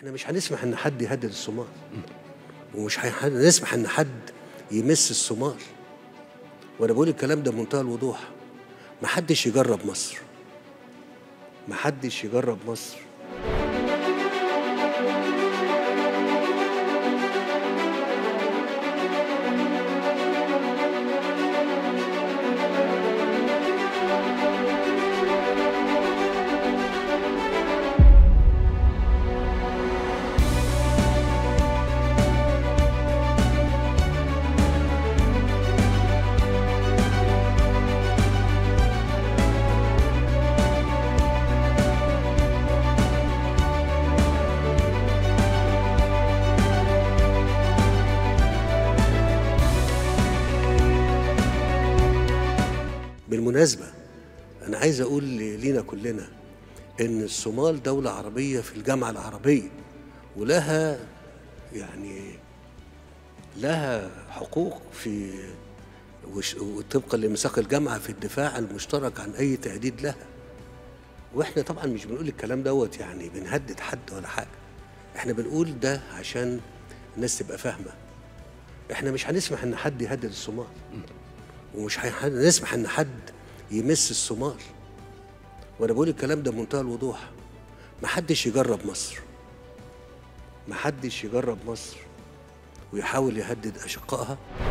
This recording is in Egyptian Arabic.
احنا مش هنسمح ان حد يهدد الصومال ومش هنسمح ان حد يمس الصومال وانا بقول الكلام ده بمنتهى الوضوح ما حدش يجرب مصر ما حدش يجرب مصر بالمناسبة أنا عايز أقول لينا كلنا إن الصومال دولة عربية في الجامعة العربية ولها يعني لها حقوق في وش- وطبقا لميثاق الجامعة في الدفاع المشترك عن أي تهديد لها واحنا طبعا مش بنقول الكلام دوت يعني بنهدد حد ولا حاجة احنا بنقول ده عشان الناس تبقى فاهمة احنا مش هنسمح ان حد يهدد الصومال ومش هنسمح ان حد يمس الصومال وانا بقول الكلام ده بمنتهى الوضوح ما حدش يجرب مصر ما حدش يجرب مصر ويحاول يهدد اشقائها